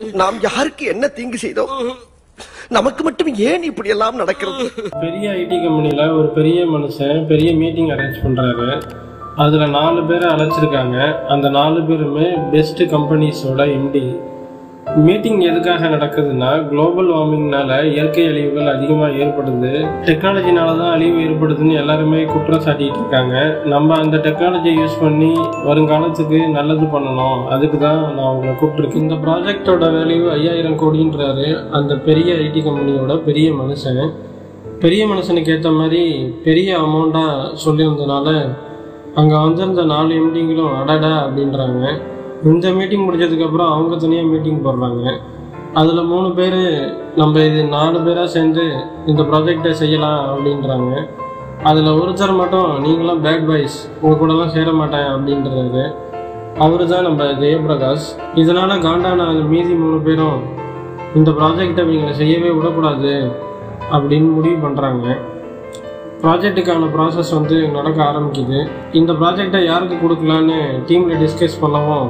நாம் யாருக்கு என்ன தீங்கு செய்தோம் நமக்கு மட்டும் ஏன் இப்படி எல்லாம் நடக்கிறது பெரிய ஐடி கம்பெனியில் ஒரு பெரிய மனுஷன் பெரிய மீட்டிங் அரேஞ்ச் பண்ணுறாரு அதில் நாலு பேரை அழைச்சிருக்காங்க அந்த நாலு பேருமே பெஸ்ட் கம்பெனிஸோட எம்டி மீட்டிங் எதுக்காக நடக்குதுன்னா குளோபல் வார்மிங்னால இயற்கை அழிவுகள் அதிகமாக ஏற்படுது டெக்னாலஜினால தான் அழிவு ஏற்படுதுன்னு எல்லாருமே குற்றம் சாட்டிட்டு இருக்காங்க நம்ம அந்த டெக்னாலஜியை யூஸ் பண்ணி வருங்காலத்துக்கு நல்லது பண்ணணும் அதுக்கு தான் நான் உங்களை கூப்பிட்டுருக்கேன் இந்த ப்ராஜெக்டோட வேல்யூ ஐயாயிரம் கோடின்றாரு அந்த பெரிய ஐடி கம்பெனியோட பெரிய மனுஷன் பெரிய மனுஷனுக்கு ஏற்ற மாதிரி பெரிய அமௌண்ட்டாக சொல்லியிருந்தனால அங்கே வந்திருந்த நாலு எம்டிங்களும் அடடா அப்படின்றாங்க இந்த மீட்டிங் முடிஞ்சதுக்கப்புறம் அவங்க தனியாக மீட்டிங் போடுறாங்க அதில் மூணு பேர் நம்ம இது நாலு பேராக சேர்ந்து இந்த ப்ராஜெக்டை செய்யலாம் அப்படின்றாங்க அதில் ஒருத்தர் மட்டும் நீங்களாம் பேட் பாய்ஸ் உங்கள் கூடலாம் சேர மாட்டேன் அப்படின்றாரு அவரு தான் நம்ம ஜெயபிரகாஷ் இதனால் காண்டான அந்த மீதி மூணு பேரும் இந்த ப்ராஜெக்டை இவங்களை செய்யவே விடக்கூடாது அப்படின்னு முடிவு பண்ணுறாங்க ப்ராஜெக்ட்டுக்கான ப்ராசஸ் வந்து நடக்க ஆரம்பிக்குது இந்த ப்ராஜெக்டை யாருக்கு கொடுக்கலான்னு டீமில் டிஸ்கஸ் பண்ணவும்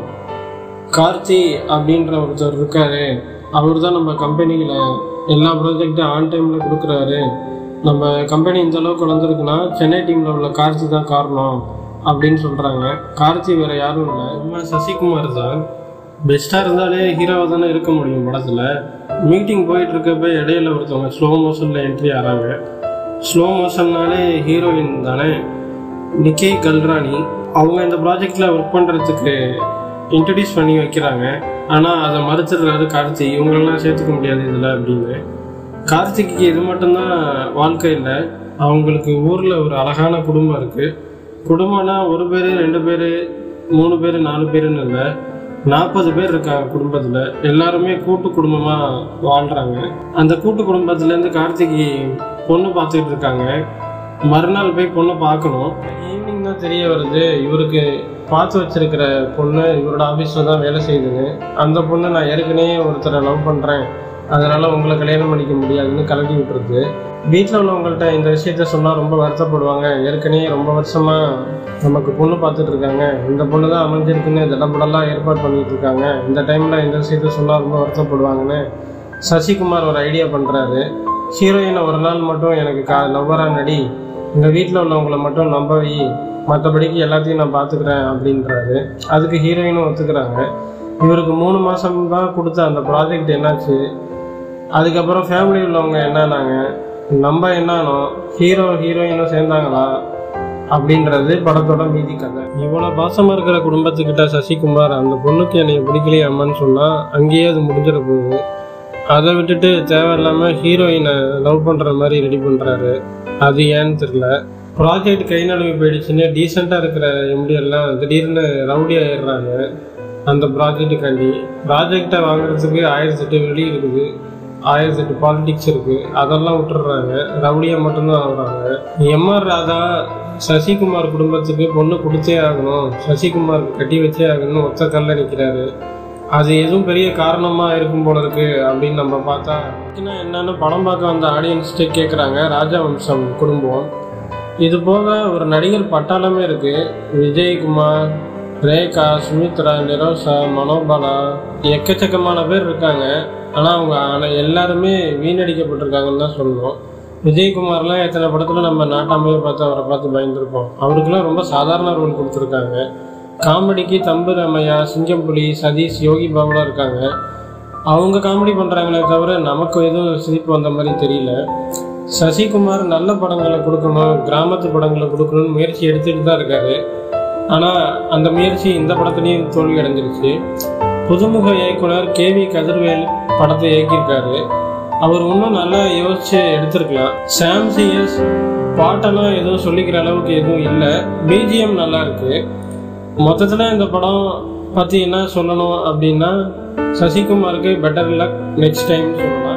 கார்த்தி அப்படின்ற ஒருத்தர் இருக்காரு அவர் தான் நம்ம கம்பெனியில் எல்லா ப்ராஜெக்டும் ஆன் டைமில் கொடுக்குறாரு நம்ம கம்பெனி இந்த அளவுக்கு வளர்ந்துருக்குன்னா சென்னை டீமில் உள்ள கார்த்தி தான் காரணம் அப்படின்னு சொல்கிறாங்க கார்த்தி வேற யாரும் இல்லை நம்ம சசிகுமார் தான் பெஸ்ட்டாக இருந்தாலே ஹீரோவாக தானே இருக்க முடியும் படத்தில் மீட்டிங் போயிட்டு இருக்கப்ப இடையில ஒருத்தவங்க ஸ்லோ மோஷனில் என்ட்ரி ஆகிறாங்க ஸ்லோ மோஷன்னாலே ஹீரோயின் தானே நிக்கி கல்ராணி அவங்க இந்த ப்ராஜெக்டில் ஒர்க் பண்ணுறதுக்கு இன்ட்ரடியூஸ் பண்ணி வைக்கிறாங்க ஆனால் அதை மறுத்துடுறாரு கார்த்தி இவங்களெல்லாம் சேர்த்துக்க முடியாது இதில் அப்படின்னு கார்த்திக்கு இது மட்டும்தான் வாழ்க்கை இல்லை அவங்களுக்கு ஊரில் ஒரு அழகான குடும்பம் இருக்குது குடும்பம்னா ஒரு பேர் ரெண்டு பேர் மூணு பேர் நாலு பேருன்னு இல்லை நாற்பது பேர் இருக்காங்க குடும்பத்தில் எல்லாருமே கூட்டு குடும்பமாக வாழ்கிறாங்க அந்த கூட்டு குடும்பத்துலேருந்து கார்த்திகை பொண்ணு பார்த்துட்டு இருக்காங்க மறுநாள் போய் பொண்ணை பார்க்கணும் ஈவினிங் தான் தெரிய வருது இவருக்கு பார்த்து வச்சிருக்கிற பொண்ணு இவரோட ஆஃபீஸில் தான் வேலை செய்யுதுன்னு அந்த பொண்ணு நான் ஏற்கனவே ஒருத்தரை லவ் பண்ணுறேன் அதனால உங்களை கல்யாணம் பண்ணிக்க முடியாதுன்னு கலட்டி விட்டுருது வீட்டில் உள்ளவங்கள்ட்ட இந்த விஷயத்த சொன்னால் ரொம்ப வருத்தப்படுவாங்க ஏற்கனவே ரொம்ப வருஷமாக நமக்கு பொண்ணு பார்த்துட்டு இருக்காங்க இந்த பொண்ணு தான் அமைஞ்சிருக்குன்னு திடப்படலாம் ஏற்பாடு பண்ணிட்டு இருக்காங்க இந்த டைமில் இந்த விஷயத்த சொன்னால் ரொம்ப வருத்தப்படுவாங்கன்னு சசிகுமார் ஒரு ஐடியா பண்ணுறாரு ஹீரோயினை ஒரு நாள் மட்டும் எனக்கு கா லவ்வராக நடி எங்கள் வீட்டில் உள்ளவங்கள மட்டும் நம்ப வை மற்றபடிக்கு எல்லாத்தையும் நான் பார்த்துக்கிறேன் அப்படின்றாரு அதுக்கு ஹீரோயினும் ஒத்துக்கிறாங்க இவருக்கு மூணு மாதம் தான் கொடுத்த அந்த ப்ராஜெக்ட் என்னாச்சு அதுக்கப்புறம் ஃபேமிலி உள்ளவங்க என்னன்னாங்க நம்ம என்னானோ ஹீரோ ஹீரோயினும் சேர்ந்தாங்களா அப்படின்றது படத்தோட மீதி கதை இவ்வளோ பாசமாக இருக்கிற குடும்பத்துக்கிட்ட சசிகுமார் அந்த பொண்ணுக்கு என்னை பிடிக்கலையாமான்னு சொன்னால் அங்கேயே அது முடிஞ்சிட போகுது அதை விட்டுட்டு தேவையில்லாமல் ஹீரோயினை லவ் பண்ணுற மாதிரி ரெடி பண்ணுறாரு அது ஏன்னு தெரில ப்ராஜெக்ட் கை நழுவி போயிடுச்சுன்னு டீசெண்டாக இருக்கிற எம்டி எல்லாம் திடீர்னு ரவுடி ஆயிடுறாங்க அந்த ப்ராஜெக்ட்டுக்காண்டி ப்ராஜெக்டை வாங்குறதுக்கு ஆயிரத்தி எட்டு வெளி இருக்குது ஆயிரத்தி எட்டு பாலிடிக்ஸ் இருக்கு அதெல்லாம் விட்டுறாங்க ரவுடியா மட்டும்தான் ஆகுறாங்க எம்ஆர் ராதா சசிகுமார் குடும்பத்துக்கு பொண்ணு கொடுத்தே ஆகணும் சசிகுமாருக்கு கட்டி வச்சே ஆகணும்னு ஒத்த கல்ல நிற்கிறாரு அது எதுவும் பெரிய காரணமா இருக்கும் போல இருக்கு அப்படின்னு நம்ம பார்த்தா இதுனா என்னன்னு படம் பார்க்க வந்த ஆடியன்ஸ்டே கேட்குறாங்க ராஜவம்சம் குடும்பம் இது போக ஒரு நடிகர் பட்டாளமே இருக்கு விஜயகுமார் ரேகா சுமித்ரா நிரோஷா மனோபாலா எக்கச்சக்கமான பேர் இருக்காங்க ஆனால் அவங்க ஆனால் எல்லாருமே வீணடிக்கப்பட்டிருக்காங்கன்னு தான் சொல்லணும் விஜயகுமார்லாம் எத்தனை படத்தில் நம்ம நாட்டாமையை பார்த்து அவரை பார்த்து பயந்துருப்போம் அவருக்கெல்லாம் ரொம்ப சாதாரண ரோல் கொடுத்துருக்காங்க காமெடிக்கு தம்பு ரமையா சிங்கம்புலி சதீஷ் யோகி பாபுலாம் இருக்காங்க அவங்க காமெடி பண்ணுறாங்களே தவிர நமக்கு எதுவும் சிரிப்பு வந்த மாதிரி தெரியல சசிகுமார் நல்ல படங்களை கொடுக்கணும் கிராமத்து படங்களை கொடுக்கணும்னு முயற்சி எடுத்துகிட்டு தான் இருக்காரு ஆனால் அந்த முயற்சி இந்த படத்துலையும் தோல்வி அடைஞ்சிருச்சு புதுமுக இயக்குனர் கே வி கதிர்வேல் படத்தை இயக்கியிருக்காரு அவர் இன்னும் நல்லா யோசிச்சு எடுத்திருக்கலாம் சாம் சிஎஸ் பாட்டெல்லாம் எதுவும் சொல்லிக்கிற அளவுக்கு எதுவும் இல்லை பிஜிஎம் நல்லா இருக்கு மொத்தத்தில் இந்த படம் பற்றி என்ன சொல்லணும் அப்படின்னா சசிகுமாருக்கு பெட்டர் லக் நெக்ஸ்ட் டைம் சொல்லலாம்